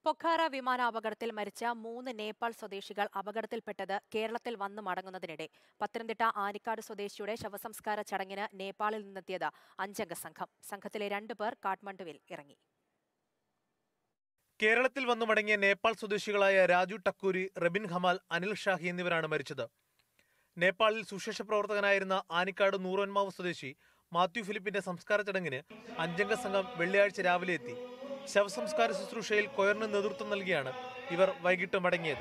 പൊഖാറ വിമാനാപകടത്തിൽ മരിച്ച മൂന്ന് നേപ്പാൾ സ്വദേശികൾ അപകടത്തിൽപ്പെട്ടത് കേരളത്തിൽ വന്നു മടങ്ങുന്നതിനിടെ പത്തനംതിട്ട ആനിക്കാട് സ്വദേശിയുടെ ശവസംസ്കാര ചടങ്ങിന് നേപ്പാളിൽ നിന്നെത്തിയത് അഞ്ചംഗ സംഘം സംഘത്തിലെ രണ്ടുപേർ കാഠ്മണ്ഡുവിൽ ഇറങ്ങി കേരളത്തിൽ വന്നു മടങ്ങിയ നേപ്പാൾ സ്വദേശികളായ രാജു ടക്കൂരി റബിൻ ഹമാൽ അനിൽ ഷാഹി എന്നിവരാണ് മരിച്ചത് നേപ്പാളിൽ സുശേഷ പ്രവർത്തകനായിരുന്ന ആനിക്കാട് നൂറോന്മാവ് സ്വദേശി മാത്യു ഫിലിപ്പിന്റെ സംസ്കാര ചടങ്ങിന് അഞ്ചംഗ സംഘം വെള്ളിയാഴ്ച രാവിലെ എത്തി ശവസംസ്കാര ശുശ്രൂഷയിൽ കൊയറിന് നേതൃത്വം നൽകിയാണ് ഇവർ വൈകിട്ട് മടങ്ങിയത്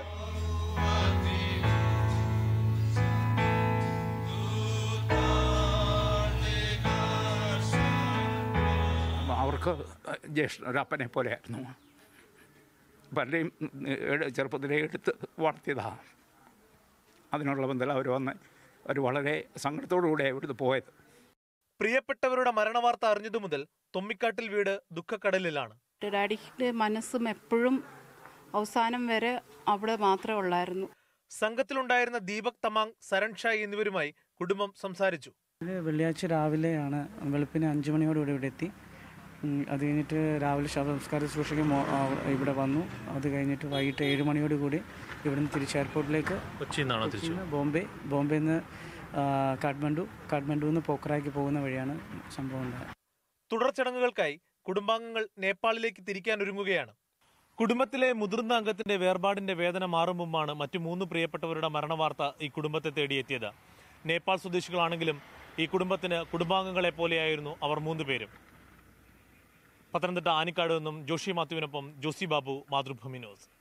അവർക്ക് ജ്യേഷ്ഠ ഒരപ്പനെ പോലെയായിരുന്നു പലരെയും ഏ- ചെറുപ്പത്തിലേ എടുത്ത് വളർത്തിയതാണ് അതിനുള്ള ബന്ധം അവർ വന്ന് അവർ വളരെ സങ്കടത്തോടു കൂടെ ഇവിടുന്ന് പോയത് പ്രിയപ്പെട്ടവരുടെ മരണവാർത്ത അറിഞ്ഞതു മുതൽ തൊമ്മിക്കാട്ടിൽ വീട് ദുഃഖക്കടലിലാണ് ഡാഡിയുടെ മനസ്സും എപ്പോഴും അവസാനം വരെ അവിടെ മാത്രമേ ഉള്ളായിരുന്നു സംഘത്തിലുണ്ടായിരുന്ന ദീപക് തമാങ് സരൺ ഷായ് എന്നിവരുമായി കുടുംബം സംസാരിച്ചു ഇത് വെള്ളിയാഴ്ച രാവിലെയാണ് വെളുപ്പിന് അഞ്ച് മണിയോടുകൂടി ഇവിടെ എത്തി ഉം, അത് കഴിഞ്ഞിട്ട് രാവിലെ ശവസംസ്കാര ശുശ്രൂഷയ്ക്ക് മോ- ആ, ഇവിടെ വന്നു അത് കഴിഞ്ഞിട്ട് വൈകിട്ട് ഏഴ് മണിയോട് കൂടി ഇവിടുന്ന് തിരിച്ച് എയർപോർട്ടിലേക്ക് കൊച്ചിയിൽ നിന്നാണോ കൊച്ചിയിൽ നിന്ന് ബോംബെ ബോംബെയിൽ നിന്ന് ആ, കാഠ്മണ്ഡു കാഠ്മണ്ഡുവിൽ നിന്ന് പോഖറായ്ക്ക് പോകുന്ന വഴിയാണ് സംഭവം ഉണ്ടായത് തുടർ ചടങ്ങുകൾക്കായി കുടുംബാംഗങ്ങൾ നേപ്പാളിലേക്ക് തിരിക്കാൻ ഒരുങ്ങുകയാണ് കുടുംബത്തിലെ മുതിർന്ന അംഗത്തിന്റെ വേർപാടിന്റെ വേദന മാറും മുമ്പാണ് മറ്റു മൂന്ന് പ്രിയപ്പെട്ടവരുടെ മരണവാർത്ത ഈ കുടുംബത്തെ തേടിയെത്തിയത് നേപ്പാൾ സ്വദേശികളാണെങ്കിലും ഈ കുടുംബത്തിന് കുടുംബാംഗങ്ങളെ പോലെയായിരുന്നു അവർ മൂന്ന് പേരും പത്തനംതിട്ട ആനിക്കാട് നിന്നും ജോഷി മാത്യുവിനൊപ്പം ജോസി ബാബു മാതൃഭൂമി ന്യൂസ്